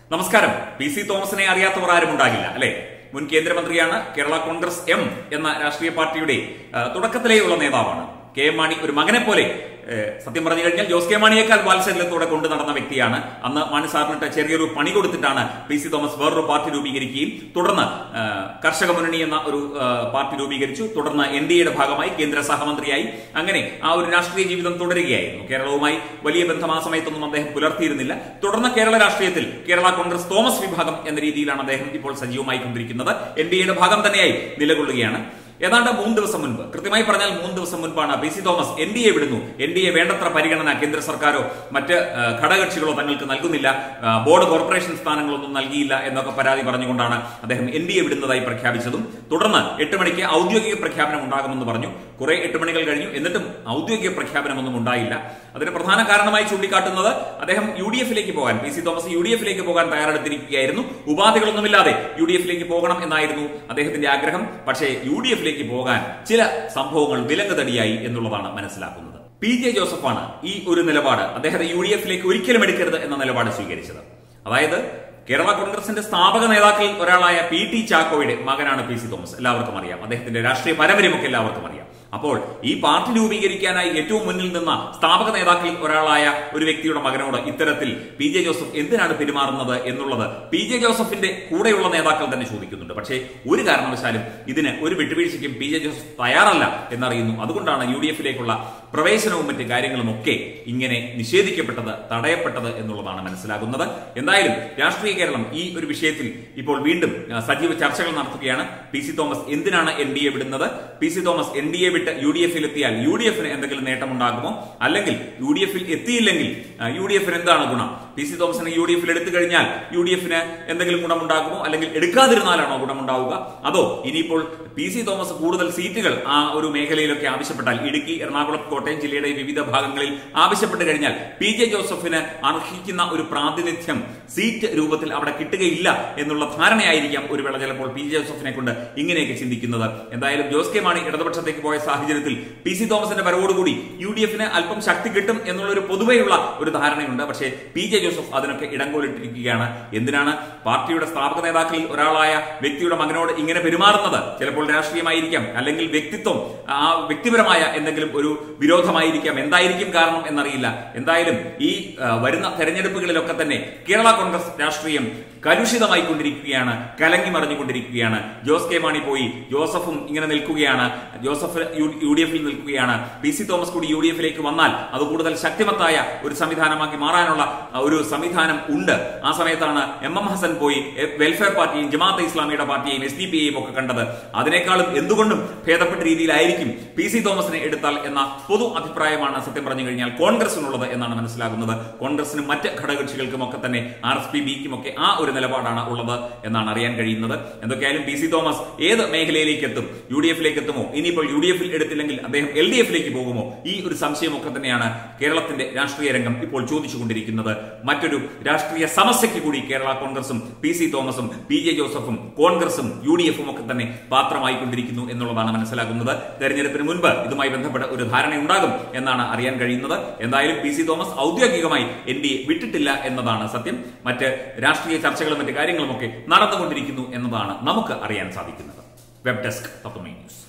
നമസ്കാരം P C തോമസിനെ അറിയാത്തവർ ആരും ഉണ്ടാകില്ല അല്ലെ മുൻ കേന്ദ്രമന്ത്രിയാണ് കേരള കോൺഗ്രസ് എം എന്ന രാഷ്ട്രീയ പാർട്ടിയുടെ ആ, തുടക്കത്തിലേയുള്ള നേതാവാണ് കെ എം മാണി ഒരു മകനെ പോലെ ഏ, സത്യം പറഞ്ഞു കഴിഞ്ഞാൽ ജോസ് കെ മാണിയേക്കാൾ വാത്സല്യത്തോടെ കൊണ്ടു നടന്ന വ്യക്തിയാണ് അന്ന് മാണി സാറിനിട്ട് ചെറിയൊരു പണി കൊടുത്തിട്ടാണ് പി സി തോമസ് വേറൊരു പാർട്ടി രൂപീകരിക്കുകയും തുടർന്ന് ആ, കർഷക മുന്നണി എന്ന ഒരു ആ, പാർട്ടി രൂപീകരിച്ചു തുടർന്ന് എൻ ഡി എയുടെ ഭാഗമായി കേന്ദ്ര സഹമന്ത്രിയായി അങ്ങനെ ആ ഒരു രാഷ്ട്രീയ ജീവിതം തുടരുകയായിരുന്നു കേരളവുമായി വലിയ ബന്ധം ആ സമയത്തൊന്നും അദ്ദേഹം പുലർത്തിയിരുന്നില്ല തുടർന്ന് കേരള രാഷ്ട്രീയത്തിൽ കേരള കോൺഗ്രസ് തോമസ് വിഭാഗം എന്ന രീതിയിലാണ് അദ്ദേഹം ഇപ്പോൾ സജീവമായി കൊണ്ടിരിക്കുന്നത് എൻ ഡി എയുടെ ഭാഗം തന്നെയായി നിലകൊള്ളുകയാണ് ഏതാണ്ട് മൂന്ന് ദിവസം മുൻപ് കൃത്യമായി പറഞ്ഞാൽ മൂന്ന് ദിവസം മുൻപാണ് P C Thomas N D A വിടുന്നു എൻ ഡി എ വേണ്ടത്ര പരിഗണന കേന്ദ്ര സർക്കാരോ മറ്റ് ആ, ഘടകകക്ഷികളോ തങ്ങൾക്ക് നൽകുന്നില്ല ആ, ബോർഡ് കോർപ്പറേഷൻ സ്ഥാനങ്ങളൊന്നും നൽകിയില്ല എന്നൊക്കെ പരാതി പറഞ്ഞുകൊണ്ടാണ് അദ്ദേഹം എൻ ഡി എ വിടുന്നതായി പ്രഖ്യാപിച്ചതും തുടർന്ന് എട്ട് മണിക്ക് ഔദ്യോഗിക പ്രഖ്യാപനം ഉണ്ടാകുമെന്ന് പറഞ്ഞു കുറെ എട്ട് മണികൾ കഴിഞ്ഞു എന്നിട്ടും ഔദ്യോഗിക പ്രഖ്യാപനമൊന്നും ഉണ്ടായില്ല അതിന് പ്രധാന കാരണമായി ചൂണ്ടിക്കാട്ടുന്നത് അദ്ദേഹം യു ഡി എഫിലേക്ക് പോകാൻ P C Thomas U D എഫിലേക്ക് പോകാൻ തയ്യാറെടുത്തിരിക്കുകയായിരുന്നു ഉപാധികളൊന്നുമില്ലാതെ യു ഡി എഫിലേക്ക് പോകണം എന്നായിരുന്നു അദ്ദേഹത്തിന്റെ ആഗ്രഹം പക്ഷേ യു ഡി എഫിലേക്ക് പോകാൻ ചില സംഭവങ്ങൾ വിലങ്ങുതടിയായി എന്നുള്ളതാണ് മനസ്സിലാക്കുന്നത് പി ജെ ജോസഫാണ് ഈ ഒരു നിലപാട് അദ്ദേഹത്തെ യു ഡി എഫിലേക്ക് ഒരിക്കലും എടുക്കരുത് എന്ന നിലപാട് സ്വീകരിച്ചത് അതായത് കേരള കോൺഗ്രസിന്റെ സ്ഥാപക നേതാക്കളിൽ ഒരാളായ പി ടി ചാക്കോയുടെ മകനാണ് പി സി തോമസ് എല്ലാവർക്കും അറിയാം അദ്ദേഹത്തിന്റെ രാഷ്ട്രീയ പാരമ്പര്യമൊക്കെ എല്ലാവർക്കും അറിയാം അപ്പോൾ ഈ പാർട്ടി രൂപീകരിക്കാനായി ഏറ്റവും മുന്നിൽ നിന്ന സ്ഥാപക നേതാക്കളിൽ ഒരാളായ ഒരു വ്യക്തിയുടെ മകനോട് ഇത്തരത്തിൽ പി ജെ ജോസഫ് എന്തിനാണ് പെരുമാറുന്നത് എന്നുള്ളത് പി ജെ ജോസഫിന്റെ കൂടെയുള്ള നേതാക്കൾ തന്നെ ചോദിക്കുന്നുണ്ട് പക്ഷേ ഒരു കാരണവശാലും ഇതിന് ഒരു വിട്ടുവീഴ്ചയ്ക്കും പി ജെ ജോസഫ് തയ്യാറല്ല എന്നറിയുന്നു അതുകൊണ്ടാണ് യു ഡി എഫിലേക്കുള്ള പ്രവേശനവും മറ്റ് കാര്യങ്ങളും ഒക്കെ ഇങ്ങനെ നിഷേധിക്കപ്പെട്ടത് തടയപ്പെട്ടത് എന്നുള്ളതാണ് മനസ്സിലാകുന്നത് എന്തായാലും രാഷ്ട്രീയ കേരളം ഈ ഒരു വിഷയത്തിൽ ഇപ്പോൾ വീണ്ടും ആ, സജീവ ചർച്ചകൾ നടത്തുകയാണ് പി സി തോമസ് എന്തിനാണ് എൻ ഡി എ വിടുന്നത് P C Thomas N D A വിട്ട് യു ഡി എഫിൽ എത്തിയാൽ യു ഡി എഫിന് എന്തെങ്കിലും നേട്ടമുണ്ടാകുമോ അല്ലെങ്കിൽ യു ഡി എഫിൽ എത്തിയില്ലെങ്കിൽ ആ, യു ഡി എഫിന് എന്താണ് ഗുണം പി സി തോമസിനെ യു ഡി എഫിൽ എടുത്തു കഴിഞ്ഞാൽ യു ഡി എഫിന് എന്തെങ്കിലും ഗുണമുണ്ടാകുമോ അല്ലെങ്കിൽ എടുക്കാതിരുന്നാലാണോ ഗുണമുണ്ടാവുക അതോ ഇനിയിപ്പോൾ പി സി തോമസ് കൂടുതൽ സീറ്റുകൾ ആ ഒരു മേഖലയിലൊക്കെ ആവശ്യപ്പെട്ടാൽ ഇടുക്കി എറണാകുളം കോട്ടയം ജില്ലയുടെ വിവിധ ഭാഗങ്ങളിൽ ആവശ്യപ്പെട്ട് കഴിഞ്ഞാൽ പി ജെ ജോസഫിന് അർഹിക്കുന്ന ഒരു പ്രാതിനിധ്യം സീറ്റ് രൂപത്തിൽ അവിടെ കിട്ടുകയില്ല എന്നുള്ള ധാരണയായിരിക്കാം ഒരു വേള ചിലപ്പോൾ പി ജെ ജോസഫിനെ കൊണ്ട് ഇങ്ങനെയൊക്കെ ചിന്തിക്കുന്നത് എന്തായാലും ജോസ് കെ മാണി ഇടതുപക്ഷത്തേക്ക് പോയ സാഹചര്യത്തിൽ പി സി തോമസിന്റെ വരവോടുകൂടി യു ഡി എഫിന് അല്പം ശക്തി കിട്ടും എന്നുള്ള ഒരു പൊതുവെയുള്ള ഒരു ധാരണയുണ്ട് പക്ഷേ പി ജെ ജോസഫ് അതിനൊക്കെ ഇടംകോലിട്ടിരിക്കുകയാണ് എന്തിനാണ് പാർട്ടിയുടെ സ്ഥാപക നേതാക്കളിൽ ഒരാളായ വ്യക്തിയുടെ മകനോട് ഇങ്ങനെ പെരുമാറുന്നത് ചിലപ്പോൾ രാഷ്ട്രീയമായിരിക്കാം അല്ലെങ്കിൽ വ്യക്തിത്വം ആ വ്യക്തിപരമായ എന്തെങ്കിലും ഒരു വിരോധമായിരിക്കാം എന്തായിരിക്കും കാരണം എന്നറിയില്ല എന്തായാലും ഈ ആ, വരുന്ന തെരഞ്ഞെടുപ്പുകളിലൊക്കെ തന്നെ കേരള കോൺഗ്രസ് രാഷ്ട്രീയം കലുഷിതമായി കൊണ്ടിരിക്കുകയാണ് കലങ്ങി മറിഞ്ഞുകൊണ്ടിരിക്കുകയാണ് ജോസ് കെ മാണി പോയി ജോസഫും ഇങ്ങനെ നിൽക്കുകയാണ് ജോസഫ് യു- യു ഡി എഫിൽ നിൽക്കുകയാണ് പി സി തോമസ് കൂടി യു ഡി എഫിലേക്ക് വന്നാൽ അത് കൂടുതൽ ശക്തിമത്തായ ഒരു സംവിധാനമാക്കി മാറാനുള്ള ആ, ഒരു സംവിധാനം ഉണ്ട് ആ സമയത്താണ് എം എം ഹസൻ പോയി എ- വെൽഫെയർ പാർട്ടിയും ജമാഅത്തെ ഇസ്ലാമിയുടെ പാർട്ടിയെയും എസ് ഡി പി യെയും ഒക്കെ കണ്ടത് അതിനേക്കാളും എന്തുകൊണ്ടും ഭേദപ്പെട്ട രീതിയിലായിരിക്കും പി സി തോമസിനെ എടുത്താൽ എന്ന പൊതു അഭിപ്രായമാണ് സത്യം പറഞ്ഞു കഴിഞ്ഞാൽ കോൺഗ്രസിനുള്ളത് എന്നാണ് മനസ്സിലാകുന്നത് കോൺഗ്രസിനും മറ്റ് ഘടകകക്ഷികൾക്കും ഒക്കെ തന്നെ ആർ എസ് പി ബിക്കും ഒക്കെ ആ ഒരു നിലപാടാണ് ഉള്ളത് എന്നാണ് അറിയാൻ കഴിയുന്നത് എന്തൊക്കെയായാലും പി സി തോമസ് ഏത് മേഖലയിലേക്ക് എത്തും യു ഡി എഫിലേക്ക് എത്തുമോ ഇനിയിപ്പോൾ യു ഡി എഫിൽ എടുത്തില്ലെങ്കിൽ അദ്ദേഹം എൽ ഡി എഫിലേക്ക് പോകുമോ ഈ ഒരു സംശയമൊക്കെ തന്നെയാണ് കേരളത്തിന്റെ രാഷ്ട്രീയ രംഗം ഇപ്പോൾ ചോദിച്ചുകൊണ്ടിരിക്കുന്നത് മറ്റൊരു രാഷ്ട്രീയ സമസ്യയ്ക്ക് കൂടി കേരള കോൺഗ്രസും പി സി തോമസും പി ജെ ജോസഫും കോൺഗ്രസും യു ഡി എഫും ഒക്കെ തന്നെ പാത്രമായിക്കൊണ്ടിരിക്കുന്നു എന്നുള്ളതാണ് മനസ്സിലാക്കുന്നത് തെരഞ്ഞെടുപ്പിന് മുൻപ് ഇതുമായി ബന്ധപ്പെട്ട ഒരു ധാരണയുണ്ടാകും എന്നാണ് അറിയാൻ കഴിയുന്നത് എന്തായാലും പി സി തോമസ് ഔദ്യോഗികമായി എൻ ഡി എ വിട്ടിട്ടില്ല എന്നതാണ് സത്യം മറ്റ് രാഷ്ട്രീയ ചർച്ചകളും മറ്റ് കാര്യങ്ങളുമൊക്കെ നടന്നുകൊണ്ടിരിക്കുന്നു എന്നതാണ് നമുക്ക് അറിയാൻ സാധിക്കുന്നത് വെബ് ഡെസ്ക് തത്വമേ ന്യൂസ്